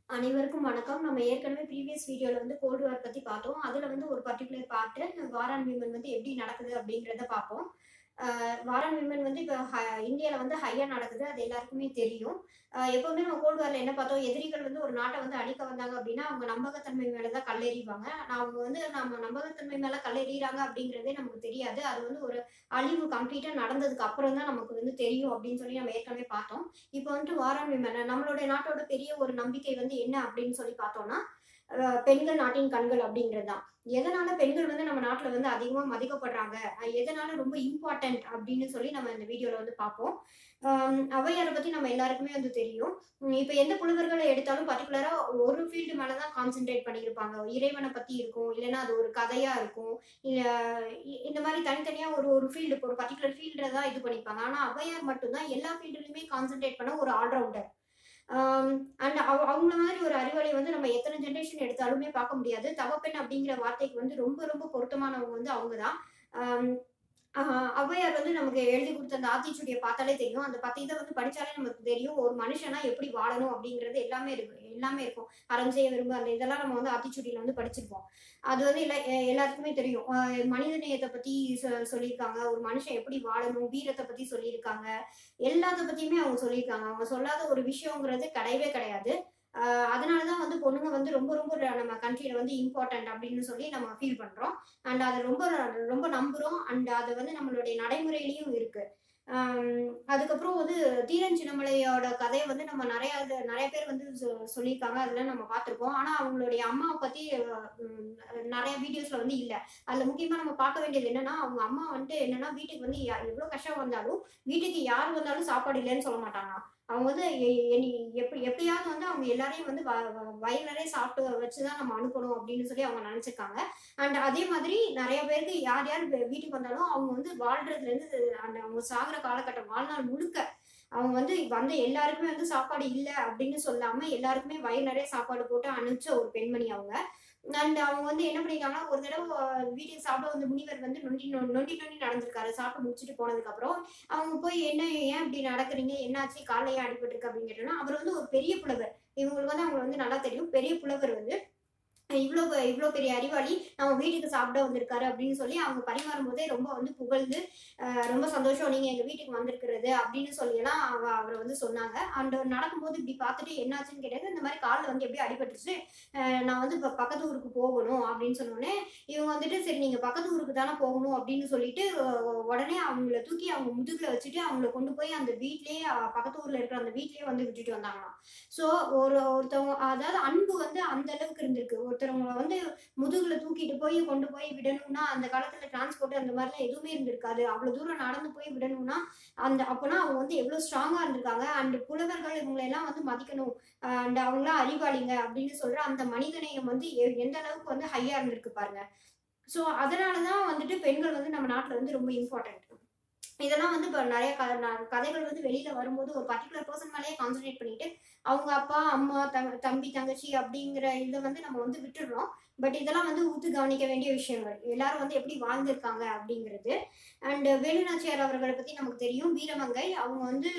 அனைவருக்கும் வணக்கம் நம்ம ஏற்கனவே ப்ரீவியஸ் வீடியோல வந்து கோல்டு வார் பத்தி பார்த்தோம் அதுல வந்து ஒரு பர்டிகுலர் பார்ட்டு வாரான் விமன் வந்து எப்படி நடக்குது அப்படிங்கிறத பார்ப்போம் ஆஹ் வாரான் விமன் வந்து இப்போ இந்தியாவில் வந்து ஹையா நடக்குது அது எல்லாருக்குமே தெரியும் ஆஹ் எப்பவுமே நம்ம கோல்டு வாரில் என்ன பார்த்தோம் எதிரிகள் வந்து ஒரு நாட்டை வந்து அழிக்க வந்தாங்க அப்படின்னா அவங்க நம்பகத்தன்மை மேலே தான் கல்லெறிவாங்க ஆனா அவங்க வந்து நம்ம நம்பகத்தன்மை மேலே கல்லெறிகிறாங்க அப்படிங்கிறதே நமக்கு தெரியாது அது வந்து ஒரு அழிவு கம்ப்ளீட்டாக நடந்ததுக்கு அப்புறம் தான் நமக்கு வந்து தெரியும் அப்படின்னு சொல்லி நம்ம ஏற்கனவே பார்த்தோம் இப்போ வந்துட்டு வாரான் விமன் நம்மளுடைய நாட்டோட பெரிய ஒரு நம்பிக்கை வந்து என்ன அப்படின்னு சொல்லி பார்த்தோம்னா அஹ் பெண்கள் நாட்டின் கண்கள் அப்படிங்கிறது தான் எதனால பெண்கள் வந்து நம்ம நாட்டில் வந்து அதிகமாக மதிக்கப்படுறாங்க அஹ் எதனால ரொம்ப இம்பார்ட்டன்ட் அப்படின்னு சொல்லி நம்ம இந்த வீடியோவில் வந்து பார்ப்போம் ஆம், ஔவையாரை பற்றி நம்ம எல்லாருக்குமே வந்து தெரியும் இப்போ எந்த புலவர்களை எடுத்தாலும் பர்டிகுலராக ஒரு ஃபீல்டு மேலே தான் கான்சென்ட்ரேட் பண்ணியிருப்பாங்க இறைவனை பற்றி இருக்கும் இல்லைன்னா அது ஒரு கதையாக இருக்கும் இல்லை இந்த மாதிரி தனித்தனியாக ஒரு ஒரு ஃபீல்டு ஒரு பர்டிகுலர் ஃபீல்டில் தான் இது பண்ணிப்பாங்க ஆனால் ஔவையார் மட்டும்தான் எல்லா ஃபீல்டுலையுமே கான்சென்ட்ரேட் பண்ண ஒரு ஆல்ரவுண்டர் அண்ட் அவங்கள மாதிரி ஒரு அறிவாளி வந்து நம்ம எத்தனை ஜென்ரேஷன் எடுத்தாலுமே பார்க்க முடியாது தவப்பெண் அப்படிங்கிற வார்த்தைக்கு வந்து ரொம்ப ரொம்ப பொருத்தமானவங்க வந்து அவங்க தான் ஔவையார் வந்து நமக்கு எழுதி கொடுத்த அந்த ஆத்திச்சூடியை பார்த்தாலே தெரியும் அந்த பத்து இதை வந்து படிச்சாலே நமக்கு தெரியும் ஒரு மனுஷனா எப்படி வாழணும் அப்படிங்கிறது எல்லாமே இருக்கு எல்லாமே இருக்கும் அறம் செய்ய விரும்ப அந்த இதெல்லாம் நம்ம வந்து ஆத்திச்சூடியில வந்து படிச்சிருப்போம் அது வந்து எல்லா எ- எல்லாத்துக்குமே தெரியும் அஹ் மனித நேயத்தை பத்தி சொ- சொல்லியிருக்காங்க ஒரு மனுஷன் எப்படி வாழணும் வீரத்தை பத்தி சொல்லியிருக்காங்க எல்லாத்த பத்தியுமே அவங்க சொல்லியிருக்காங்க அவங்க சொல்லாத ஒரு விஷயங்கிறது கிடையவே கிடையாது ஆஹ் அதனாலதான் வந்து பொண்ணுங்க வந்து ரொம்ப ரொம்ப ர- நம்ம கண்ட்ரியில வந்து இம்பார்ட்டன்ட் அப்படின்னு சொல்லி நம்ம ஃபீல் பண்றோம் அண்ட் அதை ரொம்ப ரொம்ப நம்புறோம் அண்ட் அது வந்து நம்மளுடைய நடைமுறையிலயும் இருக்கு ஆம், அதுக்கப்புறம் வந்து தீரன் சின்னமலையோட கதையை வந்து நம்ம நிறைய இது- நிறைய பேர் வந்து சொ- சொல்லியிருக்காங்க அதெல்லாம் நம்ம பார்த்துருக்கோம் ஆனா அவங்களுடைய அம்மாவை பத்தி உம், நிறைய வீடியோஸ்ல வந்து இல்ல அதுல முக்கியமா நம்ம பார்க்க வேண்டியது என்னன்னா அவங்க அம்மா வந்துட்டு என்னன்னா வீட்டுக்கு வந்து யா- எவ்வளவு கஷ்டம் வந்தாலும் வீட்டுக்கு யார் வந்தாலும் சாப்பாடு இல்லைன்னு சொல்ல மாட்டாங்க அவங்க வந்து எ- எ- எப்படி எப்படியாவது வந்து அவங்க எல்லாரையும் வந்து வ- வ- வயிறு நிறைய சாப்பிட்டு வச்சுதான் நம்ம அனுப்பணும் அப்படின்னு சொல்லி அவங்க நினைச்சிருக்காங்க அண்ட் அதே மாதிரி நிறைய பேருக்கு யார் யார் வீ- வீட்டுக்கு வந்தாலும் அவங்க வந்து வாழ்றதுல இருந்து அந்த அவங்க சாகுற காலகட்டம் வாழ்நாள் முழுக்க அவங்க வந்து வந்த எல்லாருக்குமே வந்து சாப்பாடு இல்லை அப்படின்னு சொல்லாம எல்லாருக்குமே வயிறு நிறைய சாப்பாடு போட்டு அனுப்பிச்ச ஒரு பெண்மணி அவங்க அண்ட் அவங்க வந்து என்ன பண்ணிருக்காங்கன்னா ஒரு தடவை அஹ், வீட்டுக்கு சாப்பிட வந்த முனிவர் வந்து நொண்டி நொ- நொண்டி நொண்டி நடந்திருக்காரு சாப்பிட்டு முடிச்சுட்டு போனதுக்கு அப்புறம் அவங்க போய் என்ன ஏன் இப்படி நடக்கிறீங்க என்னாச்சு காலையே ஏன் அடிபட்டிருக்கு அப்படின்னு கேட்டோம்னா அவர் வந்து ஒரு பெரிய புலவர் இவங்களுக்கு வந்து அவங்களுக்கு வந்து நல்லா தெரியும் பெரிய புலவர் வந்து இவ்வளோ இவ்வளோ பெரிய அறிவாளி நம்ம வீட்டுக்கு சாப்பிட வந்திருக்காரு அப்படின்னு சொல்லி அவங்க பரிமாறும் போதே ரொம்ப வந்து புகழ்ந்து அஹ், ரொம்ப சந்தோஷம் நீங்க எங்க வீட்டுக்கு வந்திருக்கிறது அப்படின்னு சொல்லியெல்லாம் அவ அவரை வந்து சொன்னாங்க அண்ட் நடக்கும்போது இப்படி பார்த்துட்டு என்னாச்சுன்னு கேட்டது இந்த மாதிரி காலில் வந்து எப்படி அடிபட்டுச்சு அஹ், நான் வந்து இப்போ பக்கத்து ஊருக்கு போகணும் அப்படின்னு சொன்னோடனே இவங்க வந்துட்டு சரி நீங்க பக்கத்து ஊருக்கு தானே போகணும் அப்படின்னு சொல்லிட்டு அஹ், உடனே அவங்கள தூக்கி அவங்க முதுகுல வச்சுட்டு அவங்கள கொண்டு போய் அந்த வீட்லயே அஹ், பக்கத்து ஊர்ல இருக்கிற அந்த வீட்லயே வந்து விட்டுட்டு வந்தாங்களாம் ஸோ ஒரு ஒருத்தவங்க அதாவது அன்பு வந்து அந்த அளவுக்கு இருந்திருக்கு ஒருத்தவங்களை வந்து முதுகுல தூக்கிட்டு போய் கொண்டு போய் விடணும்னா அந்த காலத்துல டிரான்ஸ்போர்ட் அந்த மாதிரிலாம் எதுவுமே இருந்திருக்காது அவ்வளவு தூரம் நடந்து போய் விடணும்னா அந்த அப்போனா அவங்க வந்து எவ்வளவு ஸ்ட்ராங்கா இருந்திருக்காங்க அண்ட் புலவர்கள் இவங்களை எல்லாம் வந்து மதிக்கணும் அண்ட் அவங்களாம் அறிவாளிங்க அப்படின்னு சொல்ற அந்த மனிதநேயம் வந்து எ- எந்த அளவுக்கு வந்து ஹையா இருந்திருக்கு பாருங்க ஸோ அதனாலதான் வந்துட்டு பெண்கள் வந்து நம்ம நாட்டுல வந்து ரொம்ப இம்பார்ட்டன்ட் இதெல்லாம் வந்து இப்போ நிறைய க ந- கதைகள் வந்து வெளியில வரும்போது ஒரு பர்டிகுலர் பர்சன் மேலேயே கான்சென்ட்ரேட் பண்ணிட்டு அவங்க அப்பா அம்மா தம் தம்பி தங்கச்சி அப்படிங்கிற இதை வந்து நம்ம வந்து விட்டுடுறோம் பட் இதெல்லாம் வந்து ஊத்து கவனிக்க வேண்டிய விஷயங்கள் எல்லாரும் வந்து எப்படி வாழ்ந்திருக்காங்க அப்படிங்கிறது அண்ட் வேலுநாச்சியார் அவர்களை பத்தி நமக்கு தெரியும் வீரமங்கை அவங்க வந்து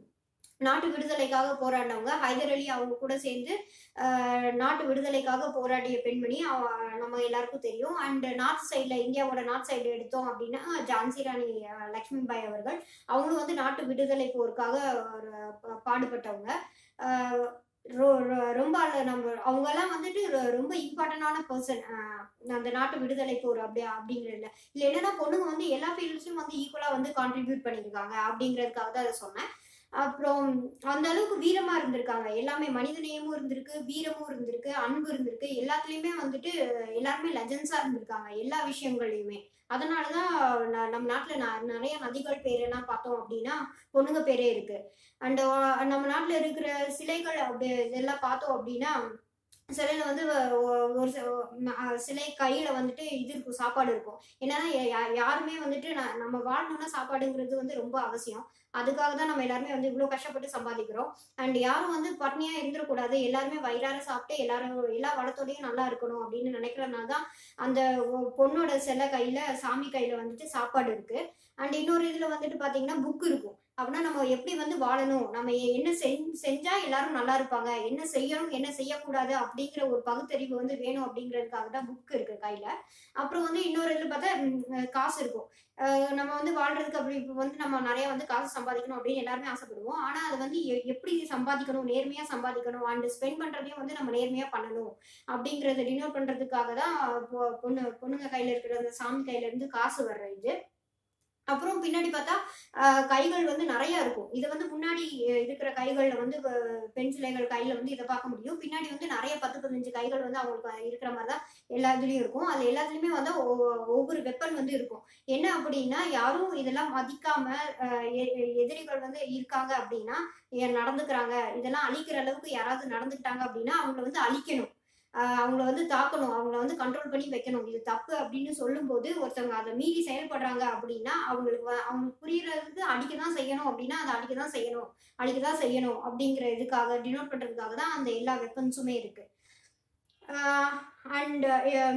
நாட்டு விடுதலைக்காக போராடினவங்க ஹைதர் அலி அவங்க கூட சேர்ந்து ஆஹ், நாட்டு விடுதலைக்காக போராடிய பெண்மணி அவ- நம்ம எல்லாருக்கும் தெரியும் அண்ட் நார்த் சைடில் இந்தியாவோட நார்த் சைடு எடுத்தோம் அப்படின்னா ஜான்சி ராணி ஆஹ், லக்ஷ்மிபாய் அவர்கள் அவங்களும் வந்து நாட்டு விடுதலை போருக்காக ஒரு பா- பாடுபட்டவங்க ஆஹ், ரொ- ரொ- ரொம்ப அல்ல நம்ம அவங்கெல்லாம் வந்துட்டு ரொ- ரொம்ப இம்பார்ட்டண்டான பர்சன் அந்த நாட்டு விடுதலை போர் அப்படி அப்படிங்கிறதுல இல்லை என்னன்னா பொண்ணுங்க வந்து எல்லா ஃபீல்ட்ஸ்லையும் வந்து ஈக்குவலாக வந்து கான்ட்ரிபியூட் பண்ணியிருக்காங்க அப்படிங்கிறதுக்காக தான் அதை சொன்னேன் அப்புறம் அந்த அளவுக்கு வீரமா இருந்திருக்காங்க எல்லாமே மனிதநேயமும் இருந்திருக்கு வீரமும் இருந்திருக்கு அன்பு இருந்திருக்கு எல்லாத்துலயுமே வந்துட்டு எல்லாருமே லெஜன்ஸா இருந்திருக்காங்க எல்லா விஷயங்கள்லயுமே அதனாலதான் ந- நம்ம நாட்டுல ந- நிறைய நதிகள் பேரெல்லாம் பார்த்தோம் அப்படின்னா பொண்ணுங்க பேரே இருக்கு அண்ட் நம்ம நாட்டுல இருக்கிற சிலைகள் அப்படி இதெல்லாம் பார்த்தோம் அப்படின்னா சிலையில வந்து ஒ- ஒரு சி- ம- அஹ் சிலை கையில வந்துட்டு இது இருக்கும் சாப்பாடு இருக்கும் என்னன்னா யா- யா- யாருமே வந்துட்டு ந- நம்ம வாழணும்னா சாப்பாடுங்கிறது வந்து ரொம்ப அவசியம் அதுக்காக தான் நம்ம எல்லாருமே வந்து இவ்வளோ கஷ்டப்பட்டு சம்பாதிக்கிறோம் அண்ட் யாரும் வந்து பட்னியா இருந்துடக்கூடாது எல்லாருமே வயிறார சாப்பிட்டு எல்லாரும் எல்லா வளத்தோடையும் நல்லா இருக்கணும் அப்படின்னு நினைக்கிறதுனால தான் அந்த ஒ- பொண்ணோட சிலை கையில சாமி கையில வந்துட்டு சாப்பாடு இருக்கு அண்ட் இன்னொரு இதுல வந்துட்டு பாத்தீங்கன்னா புக் இருக்கும் அப்படின்னா நம்ம எப்படி வந்து வாழணும் நம்ம எ- என்ன செஞ்- செஞ்சா எல்லாரும் நல்லா இருப்பாங்க என்ன செய்யணும் என்ன செய்யக்கூடாது அப்படிங்கிற ஒரு பகுத்தறிவு வந்து வேணும் அப்படிங்கிறதுக்காக தான் புக் இருக்கு கையில அப்புறம் வந்து இன்னொரு இதுல பார்த்தா ம், அஹ் காசு இருக்கும் அஹ் நம்ம வந்து வாழ்றதுக்கு அப்படி இப்ப வந்து நம்ம நிறைய வந்து காசு சம்பாதிக்கணும் அப்படின்னு எல்லாருமே ஆசைப்படுவோம் ஆனா அது வந்து எ- எப்படி சம்பாதிக்கணும் நேர்மையா சம்பாதிக்கணும் அண்ட் ஸ்பெண்ட் பண்றதையும் வந்து நம்ம நேர்மையா பண்ணணும் அப்படிங்கறத டினோட் பண்றதுக்காக தான் பொ- பொண்ணு பொண்ணுங்க கையில இருக்கிற அந்த சாமி கையில இருந்து காசு வர்ற இது அப்புறம் பின்னாடி பார்த்தா ஆஹ், கைகள் வந்து நிறைய இருக்கும் இது வந்து முன்னாடி அஹ், இருக்கிற கைகள்ல வந்து அஹ், பெண் சிலைகள் கையில வந்து இதை பார்க்க முடியும் பின்னாடி வந்து நிறைய பத்து பதினஞ்சு கைகள் வந்து அவங்களுக்கு இருக்கிற மாதிரி தான் எல்லா இதுலயும் இருக்கும் அது எல்லாத்துலயுமே வந்து ஒ- ஒவ்வொரு வெப்பன் வந்து இருக்கும் என்ன அப்படின்னா யாரும் இதெல்லாம் மதிக்காம அஹ், எ- எ- எதிரிகள் வந்து இருக்காங்க அப்படின்னா ஏன் நடந்துக்கிறாங்க இதெல்லாம் அழிக்கிற அளவுக்கு யாராவது நடந்துக்கிட்டாங்க அப்படின்னா அவங்கள வந்து அழிக்கணும் ஆஹ் அவங்கள வந்து தாக்கணும் அவங்கள வந்து கண்ட்ரோல் பண்ணி வைக்கணும் இது தப்பு அப்படின்னு சொல்லும்போது ஒருத்தவங்க அதை மீறி செயல்படுறாங்க அப்படின்னா அவங்களுக்கு வ- அவங்களுக்கு புரியறதுக்கு அடிக்க தான் செய்யணும் அப்படின்னா அதை அடிக்க தான் செய்யணும் அடிக்க தான் செய்யணும் அப்படிங்கிற இதுக்காக டினோட் பண்றதுக்காக தான் அந்த எல்லா வெப்பன்ஸுமே இருக்கு அண்ட்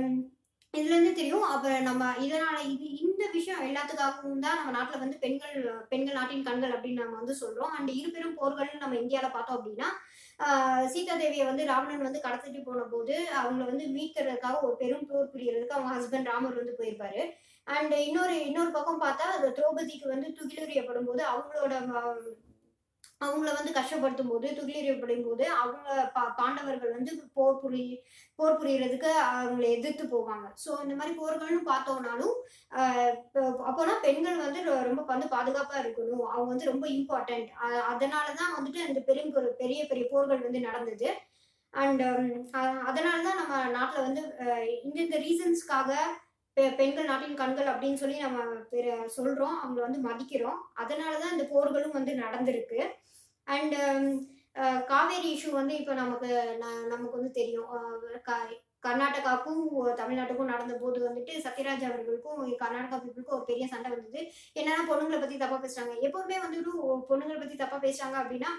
இதுல இருந்து தெரியும் அப்புறம் நம்ம இதனால இது இந்த விஷயம் எல்லாத்துக்காகவும் தான் நம்ம நாட்டுல வந்து பெண்கள் பெண்கள் நாட்டின் கண்கள் அப்படின்னு நம்ம வந்து சொல்றோம் அண்ட் இரு பெரும் போர்கள் நம்ம இந்தியால பார்த்தோம் அப்படின்னா ஆஹ் சீதா தேவியை வந்து ராவணன் வந்து கடத்திட்டு போன போது அவங்கள வந்து மீட்கிறதுக்காக ஒரு பெரும் போர் புரியறதுக்கு அவங்க ஹஸ்பண்ட் ராமர் வந்து போயிருப்பாரு அண்ட் இன்னொரு இன்னொரு பக்கம் பார்த்தா அது திரௌபதிக்கு வந்து துகிலுரியப்படும் போது அவங்களோட ஆஹ், அவங்கள வந்து கஷ்டப்படுத்தும் போது துகிலுரியப்படும் போது அவங்க பா- பாண்டவர்கள் வந்து போர் புரி போர் புரியறதுக்கு அவங்கள எதிர்த்து போவாங்க ஸோ இந்த மாதிரி போர்கள்னு பார்த்தோம்னாலும் ஆஹ் இப்போ- அப்போனா பெண்கள் வந்து ரொ- ரொம்ப வந்து பாதுகாப்பா இருக்கணும் அவங்க வந்து ரொம்ப இம்பார்ட்டன்ட் அதனால தான் வந்துட்டு அந்த பெரும் பெரு- பெரிய பெரிய போர்கள் வந்து நடந்தது அண்ட் அதனால தான் நம்ம நாட்டில் வந்து அஹ், இந்தந்த ரீசன்ஸ்க்காக பெண்கள் நாட்டின் கண்கள் அப்படின்னு சொல்லி நம்ம பெரு- சொல்றோம் அவங்கள வந்து மதிக்கிறோம் அதனால தான் இந்த போர்களும் வந்து நடந்திருக்கு அண்ட் காவேரி இஷ்யூ வந்து இப்போ நமக்கு ந- நமக்கு வந்து தெரியும் அஹ், க- கர்நாடகாவுக்கும் தமிழ்நாட்டுக்கும் நடந்த போது வந்துட்டு சத்யராஜ் அவர்களுக்கும் கர்நாடகா பீப்புளுக்கும் ஒரு பெரிய சண்டை வந்தது என்னன்னா பொண்ணுங்களை பத்தி தப்பா பேசுறாங்க எப்பவுமே வந்துட்டு ஒரு பொண்ணுங்களை பத்தி தப்பா பேசுறாங்க அப்படின்னா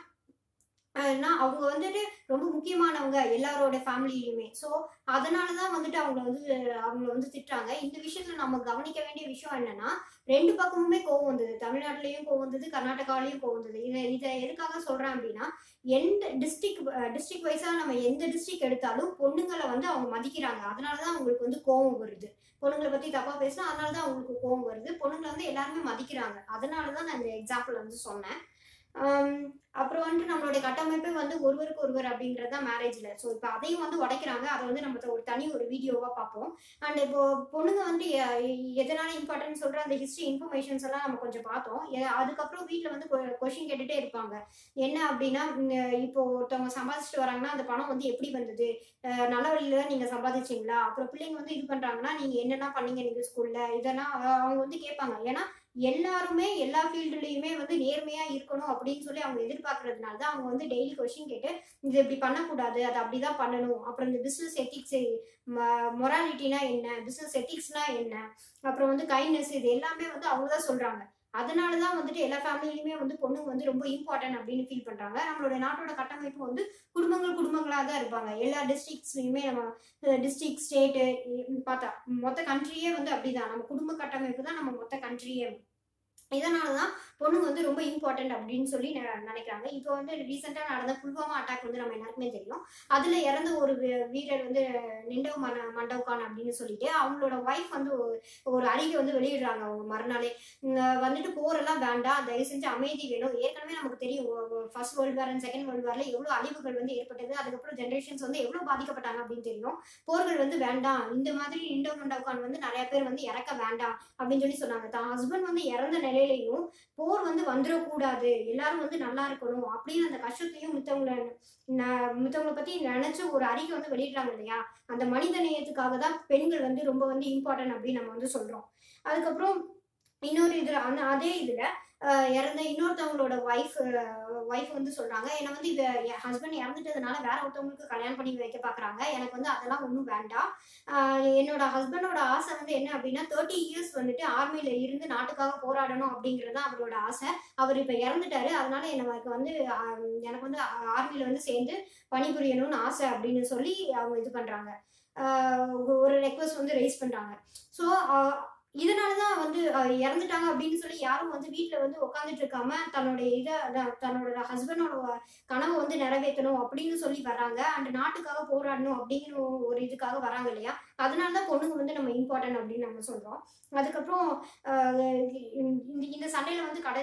ஆனா அவங்க வந்துட்டு ரொம்ப முக்கியமானவங்க எல்லாரோட ஃபேமிலியுமே ஸோ அதனால தான் வந்துட்டு அவங்க வந்து அவங்கள வந்து திட்டுறாங்க இந்த விஷயத்துல நம்ம கவனிக்க வேண்டிய விஷயம் என்னன்னா ரெண்டு பக்கமுமே கோவம் வந்தது தமிழ்நாட்டிலையும் கோவம் வந்தது கர்நாடகாவிலையும் கோவம் வந்தது இதை இதை எதுக்காக சொல்றேன் அப்படின்னா எந்த டிஸ்ட்ரிக்ட் டிஸ்ட்ரிக்ட் வைஸா நம்ம எந்த டிஸ்ட்ரிக்ட் எடுத்தாலும் பொண்ணுங்களை வந்து அவங்க மதிக்கிறாங்க அதனால தான் அவங்களுக்கு வந்து கோவம் வருது பொண்ணுங்களை பத்தி தப்பா பேசினா அதனால தான் அவங்களுக்கு கோவம் வருது பொண்ணுங்களை வந்து எல்லாருமே மதிக்கிறாங்க அதனால தான் நான் இந்த எக்ஸாம்பிள் வந்து சொன்னேன் ஆம், அப்புறம் வந்துட்டு நம்மளுடைய கட்டமைப்பே வந்து ஒருவருக்கு ஒருவர் அப்படிங்கிறது தான் மேரேஜ்ல ஸோ இப்போ அதையும் வந்து உடைக்கிறாங்க அதை வந்து நம்ம ஒரு தனி ஒரு வீடியோவா பார்ப்போம் அண்ட் இப்போ பொண்ணுங்க வந்து எ- எதனால இம்பார்ட்டன்ட் சொல்ற அந்த ஹிஸ்டரி இன்ஃபர்மேஷன்ஸ் எல்லாம் நம்ம கொஞ்சம் பார்த்தோம் எ- அதுக்கப்புறம் வீட்டில் வந்து கொஷின் கேட்டுட்டே இருப்பாங்க என்ன அப்படின்னா உம், இப்போ ஒருத்தவங்க சம்பாதிச்சுட்டு வராங்கன்னா அந்த பணம் வந்து எப்படி வந்தது அஹ் நல்ல வழியில தான் நீங்க சம்பாதிச்சீங்களா அப்புறம் பிள்ளைங்க வந்து இது பண்றாங்கன்னா நீங்க என்னென்ன பண்ணீங்க நீங்க ஸ்கூல்ல இதெல்லாம் அஹ் அவங்க வந்து கேட்பாங்க ஏன்னா எல்லாருமே எல்லா ஃபீல்டுலயுமே வந்து நேர்மையா இருக்கணும் அப்படின்னு சொல்லி அவங்க எதிர்பார்க்கறதுனால தான் அவங்க வந்து டெய்லி கொஸ்டின் கேட்டு இது இப்படி பண்ணக்கூடாது அது அப்படிதான் பண்ணணும் அப்புறம் இந்த பிசினஸ் எத்திக்ஸ் மொராலிட்டினா என்ன பிசினஸ் எத்திக்ஸ்னா என்ன அப்புறம் வந்து கைண்ட்னஸ் இது எல்லாமே வந்து அவங்க தான் சொல்றாங்க அதனால தான் வந்துட்டு எல்லா ஃபேமிலிலையுமே வந்து பொண்ணுங்க வந்து ரொம்ப இம்பார்ட்டன்ட் அப்படின்னு ஃபீல் பண்றாங்க நம்மளோட நாட்டோட கட்டமைப்பு வந்து குடும்பங்கள் குடும்பங்களாக தான் இருப்பாங்க எல்லா டிஸ்ட்ரிக்ட்ஸ்லையுமே நம்ம டிஸ்ட்ரிக்ட் ஸ்டேட்டு பார்த்தா மொத்த கண்ட்ரியே வந்து அப்படிதான் நம்ம குடும்ப கட்டமைப்பு தான் நம்ம மொத்த கண்ட்ரியே இதனால தான் பொண்ணுங்க வந்து ரொம்ப இம்பார்ட்டன்ட் அப்படின்னு சொல்லி நெ- நினைக்கிறாங்க இப்போ வந்து ரீசெண்டாக நடந்த புல்வாமா அட்டாக் வந்து நம்ம எல்லாருக்குமே தெரியும் அதில் இறந்த ஒரு வீ- வீரர் வந்து நிண்டவ் மன மண்டவ்கான் அப்படின்னு சொல்லிட்டு அவங்களோட ஒய்ஃப் வந்து ஒரு- ஒரு அறிக்கை வந்து வெளியிடுறாங்க அவங்க மறுநாளே இங்க வந்துட்டு போரெல்லாம் வேண்டாம் தயவு செஞ்சு அமைதி வேணும் ஏற்கனவே நமக்கு தெரியும் first world war and second world வார்ல எவ்வளோ அழிவுகள் வந்து ஏற்பட்டது அதுக்கப்புறம் ஜென்ரேஷன்ஸ் வந்து எவ்வளோ பாதிக்கப்பட்டாங்க அப்படின்னு தெரியும் போர்கள் வந்து வேண்டாம் இந்த மாதிரி நிண்டவ் மண்டவ்கான் வந்து நிறைய பேர் வந்து இறக்க வேண்டாம் அப்படின்னு சொல்லி சொன்னாங்க தான் ஹஸ்பண்ட் வந்து இறந்த நிலையிலையும் போர் வந்து வந்துடக்கூடாது எல்லாரும் வந்து நல்லா இருக்கணும் அப்படின்னு அந்த கஷ்டத்தையும் மித்தவங்கள ந- மித்தவங்கள பத்தி நினைச்சு ஒரு அறிக்கை வந்து வெளியிடுறாங்க இல்லையா அந்த மனித நேயத்துக்காக தான் பெண்கள் வந்து ரொம்ப வந்து இம்பார்ட்டன்ட் அப்படின்னு நம்ம வந்து சொல்றோம் அதுக்கப்புறம் இன்னொரு இதுல அந்த அதே இதுல ஆஹ் இறந்த இன்னொருத்தவங்களோட ஒய்ஃப் ஒய்ஃப் வந்து சொல்றாங்க என்னை வந்து இவ என் ஹஸ்பண்ட் இறந்துட்டதுனால வேற ஒருத்தவங்களுக்கு கல்யாணம் பண்ணி வைக்க பாக்குறாங்க எனக்கு வந்து அதெல்லாம் ஒன்றும் வேண்டாம் ஆஹ் என்னோட ஹஸ்பண்டோட ஆசை வந்து என்ன அப்படின்னா தேர்ட்டி இயர்ஸ் வந்துட்டு ஆர்மியில இருந்து நாட்டுக்காக போராடணும் அப்படிங்கிறது தான் அவரோட ஆசை அவர் இப்ப இறந்துட்டாரு அதனால எனக்கு வந்து ஆஹ் எனக்கு வந்து ஆர்மியில வந்து சேர்ந்து பணிபுரியணும்னு ஆசை அப்படின்னு சொல்லி அவங்க இது பண்றாங்க ஆஹ் ஒரு ரெக்வஸ்ட் வந்து ரைஸ் பண்றாங்க ஸோ இதனாலதான் வந்து அஹ், இறந்துட்டாங்க அப்படின்னு சொல்லி யாரும் வந்து வீட்ல வந்து உட்காந்துட்டு இருக்காம தன்னுடைய இதை அதான் தன்னோட ஹஸ்பண்டோட கனவை வந்து நிறைவேற்றணும் அப்படின்னு சொல்லி வராங்க அண்ட் நாட்டுக்காக போராடணும் அப்படிங்கிற ஒரு- ஒரு இதுக்காக வராங்க இல்லையா அதனால தான் பொண்ணுங்க வந்து நம்ம இம்பார்ட்டன்ட் அப்படின்னு நம்ம சொல்றோம் அதுக்கப்புறம் அஹ், இந்த இந்த சண்டையில வந்து கடை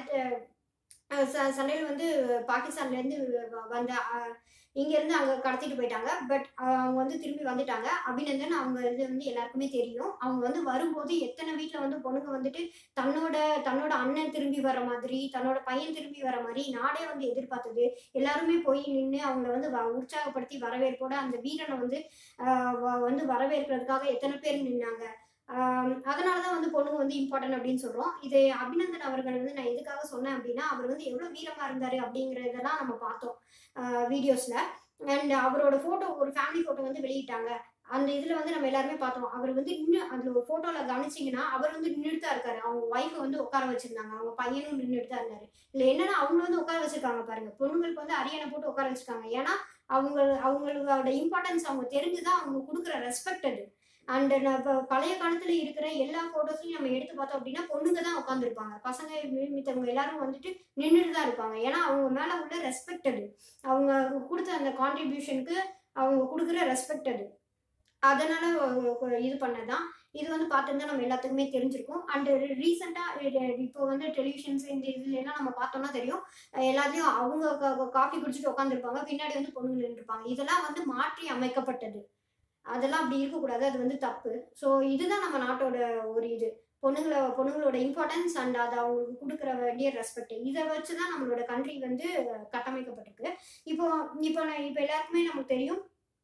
அஹ் ச- சண்டையில வந்து பாகிஸ்தான்ல இருந்து வ- வந்த அஹ், இங்க இருந்து அங்க கடத்திட்டு போயிட்டாங்க பட் அவங்க வந்து திரும்பி வந்துட்டாங்க அபிநந்தன் அவங்க இது வந்து எல்லாருக்குமே தெரியும் அவங்க வந்து வரும்போது எத்தனை வீட்ல வந்து பொண்ணுங்க வந்துட்டு தன்னோட தன்னோட அண்ணன் திரும்பி வர மாதிரி தன்னோட பையன் திரும்பி வர மாதிரி நாடே வந்து எதிர்பார்த்தது எல்லாருமே போய் நின்று அவங்கள வந்து வ- உற்சாகப்படுத்தி வரவேற்போட அந்த வீரனை வந்து ஆஹ் வ- வந்து வரவேற்கிறதுக்காக எத்தனை பேர் நின்னாங்க ஆஹ் அதனாலதான் வந்து பொண்ணுங்க வந்து இம்பார்ட்டன்ட் அப்படின்னு சொல்றோம் இது அபிநந்தன் அவர்கள் வந்து நான் எதுக்காக சொன்னேன் அப்படின்னா அவர் வந்து எவ்வளவு வீரமா இருந்தாரு அப்படிங்கறதெல்லாம் நம்ம பார்த்தோம் வீடியோஸ்ல அண்ட் அவரோட போட்டோ ஒரு ஃபேமிலி போட்டோ வந்து வெளியிட்டாங்க அந்த இதுல வந்து நம்ம எல்லாருமே பார்த்தோம் அவர் வந்து இன்னும் அதுல ஒரு போட்டோல கவனிச்சீங்கன்னா அவர் வந்து நின்றுட்டு தான் இருக்காரு அவங்க ஒய்ஃபை வந்து உட்கார வச்சிருந்தாங்க அவங்க பையனும் நின்றுட்டு தான் இருந்தாரு இல்ல என்னன்னா அவங்க வந்து உட்கார வச்சிருக்காங்க பாருங்க பொண்ணுங்களுக்கு வந்து அரியணை போட்டு உட்கார வச்சிருக்காங்க ஏன்னா அவங்க அவங்களோட இம்பார்ட்டன்ஸ் அவங்க தெரிஞ்சுதான் அவங்க கொடுக்குற ரெஸ்பெக்ட் அது அண்ட் இப்போ பழைய காலத்துல இருக்கிற எல்லா போட்டோஸையும் நம்ம எடுத்து பார்த்தோம் அப்படின்னா பொண்ணுங்க தான் உட்காந்துருப்பாங்க பசங்க மி- மித்தவங்க எல்லாரும் வந்துட்டு நின்றுட்டு தான் இருப்பாங்க ஏன்னா அவங்க மேல உள்ள ரெஸ்பெக்ட் அது அவங்க கொடுத்த அந்த கான்ட்ரிபியூஷனுக்கு அவங்க கொடுக்குற ரெஸ்பெக்ட் அது அதனால அவங்க இது பண்ணதான் இது வந்து பார்த்துருந்தா நம்ம எல்லாத்துக்குமே தெரிஞ்சிருக்கும் அண்ட் ரீசெண்டாக இப்போ வந்து டெலிவிஷன்ஸ் இந்த இதுல எல்லாம் நம்ம பார்த்தோம்னா தெரியும் அஹ் எல்லாத்தையும் அவங்க காஃபி குடிச்சிட்டு உட்காந்துருப்பாங்க பின்னாடி வந்து பொண்ணுங்க நின்றுருப்பாங்க இதெல்லாம் வந்து மாற்றி அமைக்கப்பட்டது அதெல்லாம் அப்படி இருக்கக்கூடாது அது வந்து தப்பு ஸோ இதுதான் நம்ம நாட்டோட ஒரு இது பொண்ணுங்களை பொண்ணுங்களோட இம்பார்ட்டன்ஸ் அண்ட் அதை அவங்களுக்கு கொடுக்குற வேண்டிய ரெஸ்பெக்ட் இதை வச்சு தான் நம்மளோட கண்ட்ரி வந்து கட்டமைக்கப்பட்டிருக்கு இப்போ இப்போ நான் இப்போ எல்லாருக்குமே நமக்கு தெரியும்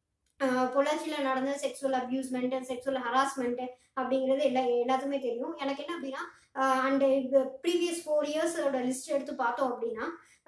ஆஹ் பொள்ளாச்சியில் நடந்த செக்ஸுவல் அப்யூஸ்மெண்ட் செக்ஸுவல் ஹராஸ்மெண்ட் அப்படிங்கிறது எல்லா எல்லாத்துக்குமே தெரியும் எனக்கு என்ன அப்படின்னா அண்டு ப்ரீவியஸ் ஃபோர் இயர்ஸோட லிஸ்ட் எடுத்து பார்த்தோம் அப்படின்னா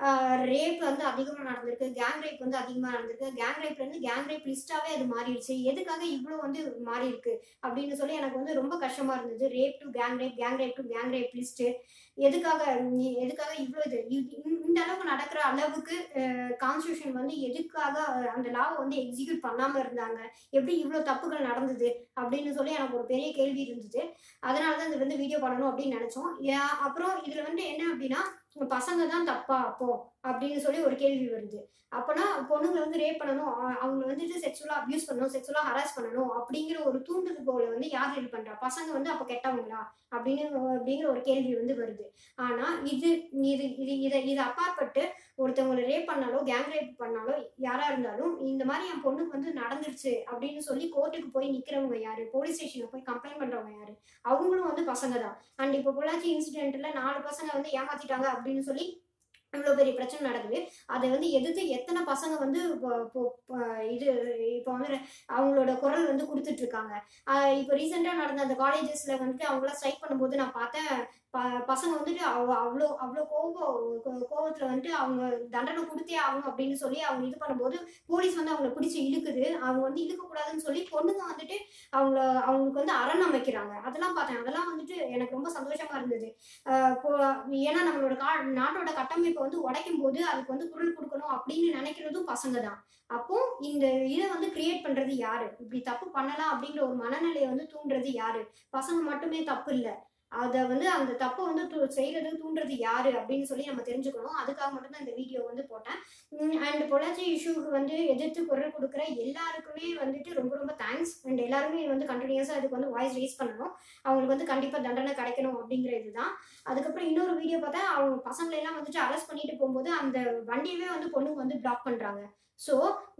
ரேப் வந்து அதிகமாக நடந்திருக்கு கேங் ரேப் வந்து அதிகமாக நடந்திருக்கு கேங் ரேப்ல இருந்து கேங் ரேப் லிஸ்டாவே அது மாறிடுச்சு எதுக்காக இவ்வளோ வந்து மாறி இருக்கு அப்படின்னு சொல்லி எனக்கு வந்து ரொம்ப கஷ்டமா இருந்தது rape to gang rape gang rape to gang rape list எதுக்காக இ- எதுக்காக இவ்வளோ இது இது- இந்த- இந்த அளவுக்கு நடக்கிற அளவுக்கு கான்ஸ்டியூஷன் வந்து எதுக்காக அஹ், அந்த லாவை வந்து எக்ஸிக்யூட் பண்ணாம இருந்தாங்க எப்படி இவ்வளோ தப்புகள் நடந்தது அப்படின்னு சொல்லி எனக்கு ஒரு பெரிய கேள்வி இருந்தது அதனால தான் இது வந்து வீடியோ பண்ணணும் அப்படின்னு நினைச்சோம் ஏன் அப்புறம் இதுல வந்து என்ன அப்படின்னா பசங்க தான் தப்பா அப்போ அப்படின்னு சொல்லி ஒரு கேள்வி வருது அப்போனா பொண்ணுங்களை வந்து ரேப் பண்ணணும் அ- அவங்க வந்துட்டு செக்ஷுவலா அபியூஸ் பண்ணணும் செக்ஷுவலா ஹராஸ் பண்ணணும் அப்படிங்கிற ஒரு தூண்டுகோலை வந்து யார் இது பண்றா பசங்க வந்து அப்போ கெட்டவங்களா அப்படின்னு அப்படிங்கிற ஒரு கேள்வி வந்து வருது ஆனா இது இது இது இதை இது அப்பாற்பட்டு ஒருத்தவங்களை ரேப் பண்ணாலோ கேங் ரேப் பண்ணாலோ யாரா இருந்தாலும் இந்த மாதிரி என் பொண்ணுக்கு வந்து நடந்துருச்சு அப்படின்னு சொல்லி கோர்ட்டுக்கு போய் நிக்கிறவங்க யாரு போலீஸ் ஸ்டேஷன்ல போய் கம்ப்ளைண்ட் பண்றவங்க யாரு அவங்களும் வந்து பசங்க தான் அண்ட் இப்போ பொள்ளாச்சி இன்சிடென்ட்ல நாலு பசங்க வந்து ஏமாத்திட்டாங்க அப்படின்னு சொல்லி இவ்வளோ பெரிய பிரச்சனை நடக்குது அதை வந்து எதிர்த்து எத்தனை பசங்க வந்து இப்போ- இப்போ- இப்போ இது இப்போ வந்து அவங்களோட குரல் வந்து கொடுத்துட்டு இருக்காங்க ஆஹ் இப்போ ரீசெண்டாக நடந்த அந்த காலேஜஸ்ல வந்துட்டு அவங்களாம் ஸ்ட்ரைக் பண்ணும்போது நான் பார்த்தேன் ப- பசங்க வந்துட்டு அவ- அவ்வளோ அவ்வளோ கோபம் கோ- கோவத்துல வந்துட்டு அவங்க தண்டனை கொடுத்தே ஆகணும் அப்படின்னு சொல்லி அவங்க இது பண்ணும்போது போலீஸ் வந்து அவங்கள பிடிச்சி இழுக்குது அவங்க வந்து இழுக்கக்கூடாதுன்னு சொல்லி பொண்ணுங்க வந்துட்டு அவங்கள அவங்களுக்கு வந்து அரண் அமைக்கிறாங்க அதெல்லாம் பார்த்தேன் அதெல்லாம் வந்துட்டு எனக்கு ரொம்ப சந்தோஷமா இருந்தது ஆஹ் இப்போ ஏன்னா நம்மளோட கா நாட்டோட கட்டமைப்பை வந்து உடைக்கும் போது அதுக்கு வந்து குரல் கொடுக்கணும் அப்படின்னு நினைக்கிறதும் பசங்க தான் அப்போ இந்த இதை வந்து கிரியேட் பண்றது யாரு இப்படி தப்பு பண்ணலாம் அப்படிங்கிற ஒரு மனநிலையை வந்து தூண்டுறது யாரு பசங்க மட்டுமே தப்பு இல்லை அதை வந்து அந்த தப்பை வந்து தூ- செய்யறது தூண்டுறது யாரு அப்படின்னு சொல்லி நம்ம தெரிஞ்சுக்கணும் அதுக்காக மட்டும்தான் இந்த வீடியோ வந்து போட்டேன் அண்ட் பொள்ளாச்சி இஷ்யூக்கு வந்து எதிர்த்து குரல் கொடுக்குற எல்லாருக்குமே வந்துட்டு ரொம்ப ரொம்ப தேங்க்ஸ் அண்ட் எல்லாருமே வந்து கண்டினியூஸாக இதுக்கு வந்து வாய்ஸ் ரேஸ் பண்ணணும் அவங்களுக்கு வந்து கண்டிப்பாக தண்டனை கிடைக்கணும் அப்படிங்கிற இதுதான் அதுக்கப்புறம் இன்னொரு வீடியோ பார்த்தா அவங்க பசங்களை எல்லாம் வந்துட்டு அரெஸ்ட் பண்ணிட்டு போகும்போது அந்த வண்டியவே வந்து பொண்ணுங்க வந்து பிளாக் பண்றாங்க ஸோ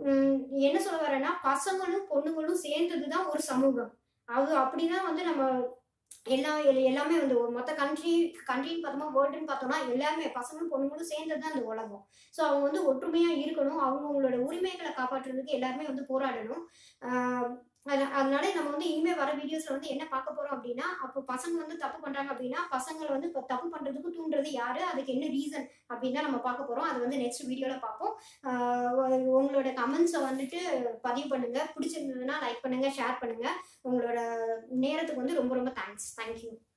என்ன சொல்ல வரேன்னா பசங்களும் பொண்ணுங்களும் சேர்ந்தது தான் ஒரு சமூகம் அது அப்படிதான் வந்து நம்ம எல்லா எல்- எல்லாமே வந்து ஒரு மொத்த கண்ட்ரி கண்ட்ரின்னு பார்த்தோமா வேர்ல்டுன்னு பார்த்தோம்னா எல்லாமே பசங்களும் பொண்ணுங்களும் சேர்ந்தது தான் இந்த உலகம் ஸோ அவங்க வந்து ஒற்றுமையா இருக்கணும் அவங்கவுங்களோட உரிமைகளை காப்பாற்றுறதுக்கு எல்லாருமே வந்து போராடணும் ஆஹ் அது- அதனால நம்ம வந்து இனிமே வர வீடியோஸ்ல வந்து என்ன பார்க்க போறோம் அப்படின்னா அப்போ பசங்க வந்து தப்பு பண்றாங்க அப்படின்னா பசங்களை வந்து இப்போ தப்பு பண்றதுக்கு தூண்டுறது யாரு அதுக்கு என்ன ரீசன் அப்படின்னு தான் நம்ம பார்க்க போறோம் அது வந்து நெக்ஸ்ட் வீடியோல பார்ப்போம் ஆஹ் உங்களோட கமெண்ட்ஸை வந்துட்டு பதிவு பண்ணுங்க பிடிச்சிருந்ததுன்னா லைக் பண்ணுங்க ஷேர் பண்ணுங்க உங்களோட நேரத்துக்கு வந்து ரொம்ப ரொம்ப தேங்க்ஸ் தேங்க்யூ